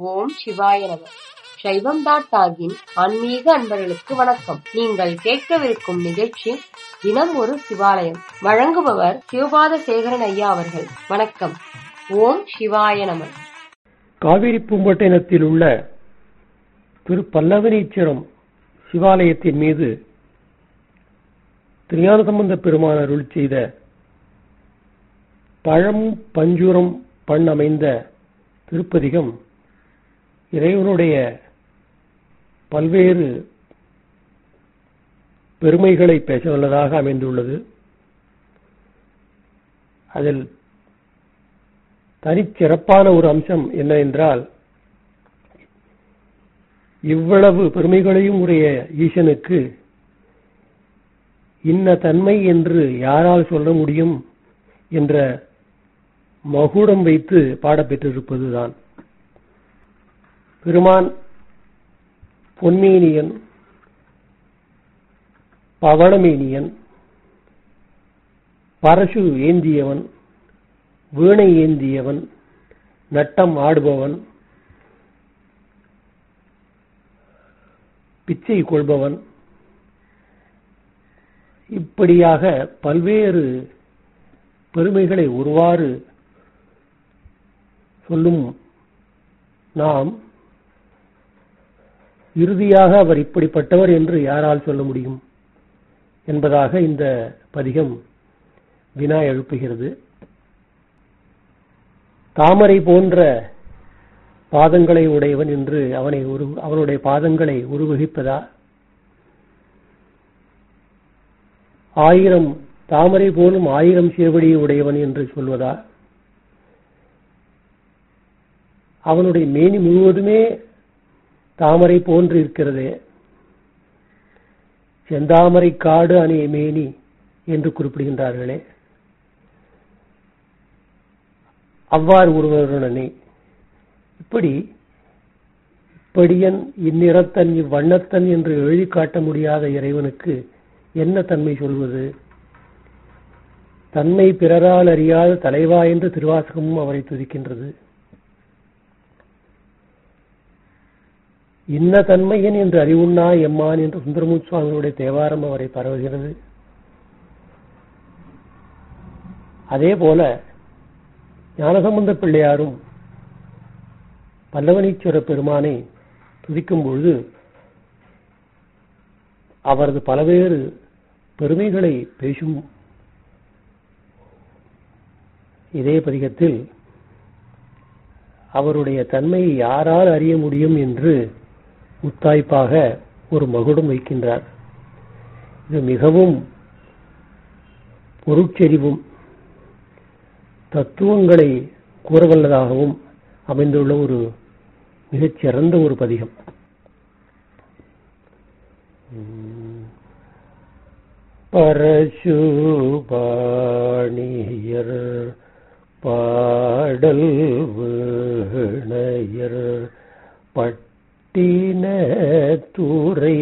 ஓம் சிவாய நம சைவம் டாட் டாகின் ஆன்மீக அன்பர்களுக்கு வணக்கம் நீங்கள் கேட்கவிருக்கும் நிகழ்ச்சி தினம் ஒரு சிவாலயம் வழங்குபவர் சிவபாத சேகரன் ஐயா அவர்கள் வணக்கம் ஓம் சிவாய நம காவிரி பூம்பட்டினத்தில் உள்ள திரு பல்லவனீச்சரம் சிவாலயத்தின் மீது திருஞான சம்பந்த பெருமான் அருள் செய்த பழம் பஞ்சுரம் பண் அமைந்த திருப்பதிகம் இறைவனுடைய பல்வேறு பெருமைகளை பேச வல்லதாக அமைந்துள்ளது அதில் தனிச்சிறப்பான ஒரு அம்சம் என்ன என்றால் இவ்வளவு பெருமைகளையும் உடைய ஈசனுக்கு இன்ன தன்மை என்று யாரால் சொல்ல முடியும் என்ற மகுடம் வைத்து பாடப்பெற்றிருப்பதுதான் பெருமான் பொன்மேனியன் பவளமேனியன் பரசு ஏந்தியவன் வீணை ஏந்தியவன் நட்டம் ஆடுபவன் பிச்சை கொள்பவன் இப்படியாக பல்வேறு பெருமைகளை ஒருவாறு சொல்லும் நாம் இறுதியாக அவர் இப்படிப்பட்டவர் என்று யாரால் சொல்ல முடியும் என்பதாக இந்த பதிகம் வினா எழுப்புகிறது தாமரை போன்ற பாதங்களை உடையவன் என்று அவனை ஒரு அவனுடைய பாதங்களை உருவகிப்பதா ஆயிரம் தாமரை போலும் ஆயிரம் சேவடியை உடையவன் என்று சொல்வதா அவனுடைய மேனி முழுவதுமே தாமரை போன்று இருக்கிறதே செந்தாமரை காடு அணி மேனி என்று குறிப்பிடுகின்றார்களே அவ்வாறு ஒருவருடனே இப்படி இப்படியன் இந்நிறத்தன் இவ்வண்ணத்தன் என்று எழுதி காட்ட முடியாத இறைவனுக்கு என்ன தன்மை சொல்வது தன்மை பிறரால் அறியாத தலைவா என்று திருவாசகமும் அவரை துதிக்கின்றது இன்ன தன்மையன் என்று அறிவுண்ணா எம்மான் என்று சுந்தரமூர்த்தி சுவாமிகளுடைய தேவாரம் அவரை பரவுகிறது அதே போல ஞானசம்பந்த பிள்ளையாரும் பல்லவனீஸ்வர பெருமானை துதிக்கும் பொழுது அவரது பலவேறு பெருமைகளை பேசும் இதே பதிகத்தில் அவருடைய தன்மையை யாரால் அறிய முடியும் என்று முத்தாய்ப்பாக ஒரு மகுடம் வைக்கின்றார் இது மிகவும் பொருட்செறிவும் தத்துவங்களை கூறவல்லதாகவும் அமைந்துள்ள ஒரு மிகச் சிறந்த ஒரு பதிகம் பரசுபாணியர் பாடல் வீணையர் பட்டின துறை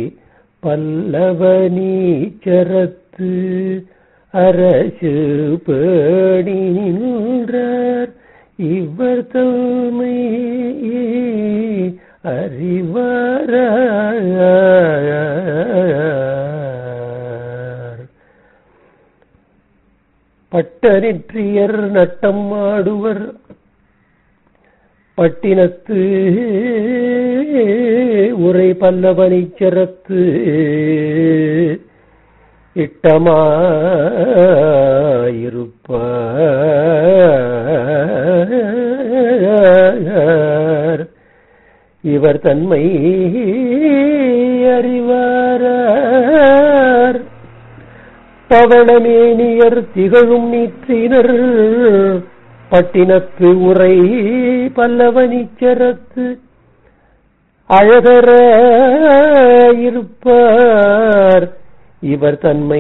பல்லவனீச்சரத்து அரசு பேணி நின்றார் இவர் தம்மை அறிவார் பட்டனிற்றியர் நட்டம் ஆடுவர் பட்டினத்து உரை பல்லவனிச்சரத்து இட்டமாயிருப்பார் இவர் தன்மை அறிவாரார் பவளமேனியர் திகழும் நீற்றினர் பட்டினத்து உரை பல்லவனிச்சரத்து அழகர இருப்பார் இவர் தன்மை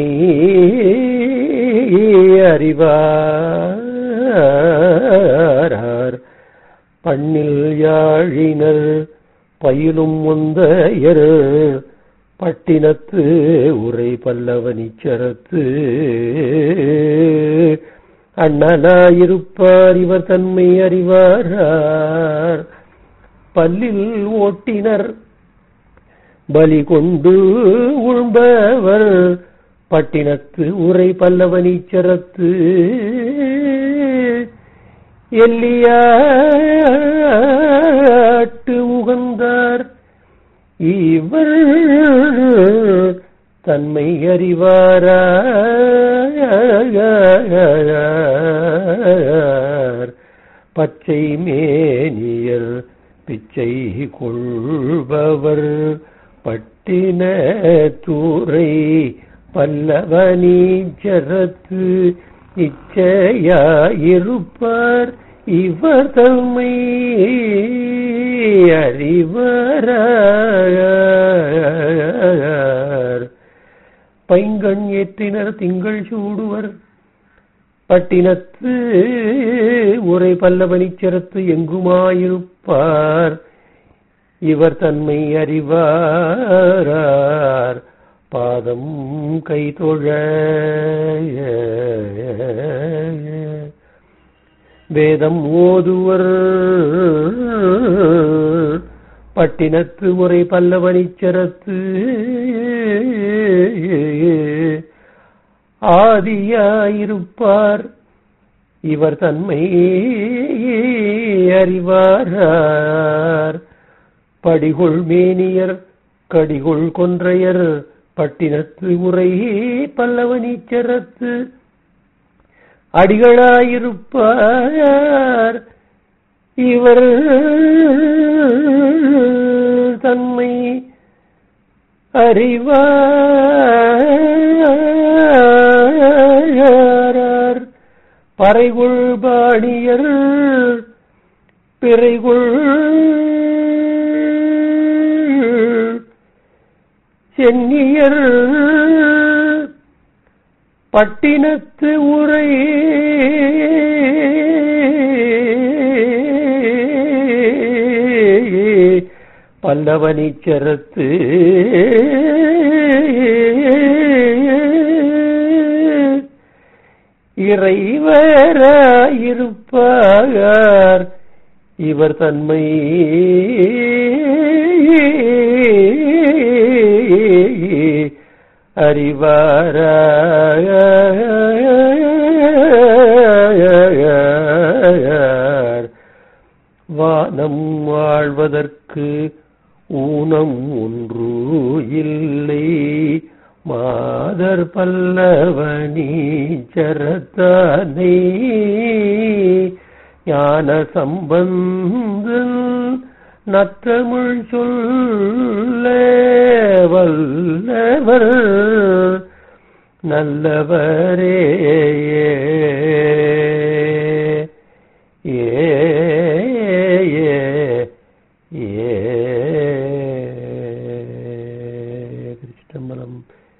அறிவார் பண்ணில் யாழினர் பயிலும் முந்தையர் பட்டினத்து உரை பல்லவனிச்சரத்து அண்ணனாயிருப்பார் இவர் தன்மை அறிவாரார் பல்லில் ஓட்டினர் பலி கொண்டு உண்பவர் பட்டினத்து உரை பல்லவனீச்சரத்து எல்லியாட்டு உகந்தார் இவர் தன்மை அறிவாரார் பச்சை மேனியர் பிச்சை கொள்பவர் பட்டின தூரை பல்லவனீச்சரத்து இச்சையாயிருப்பார் இவர் தம்மை அறிவரார் பைங்கண் ஏற்றினர் திங்கள் சூடுவர் பட்டினத்து உரை பல்லவனிச்சரத்து எங்குமாயிருப்பார் இவர் தன்மை அறிவாரார் பாதம் கைதொழ வேதம் ஓதுவர் பட்டினத்து உரை பல்லவனிச்சரத்து ஆதியாயிருப்பார் இவர் தன்மை அறிவாரார் படிகொள் மேனியர் கடிகொள் கொன்றையர் பட்டினத்து உரை பல்லவனீச்சரத்து அடிகளாயிருப்பார் இவர் தன்மை அறிவார் பறைகுள் பாணியர் பிறைகுள் சென்னியர் பட்டினத்து உரை பல்லவனிச்சரத்து இறைவராயிருப்பார் இவர் தன்மை அறிவார் வானம் வாழ்வதற்கு ஊனம் ஒன்று இல்லை மாதர் பல்லவனி சரத்தானே ஞான சம்பந்தன் நற்றமிழ் சொல்ல வல்லவர் நல்லவரே ஏ ஏ ஏ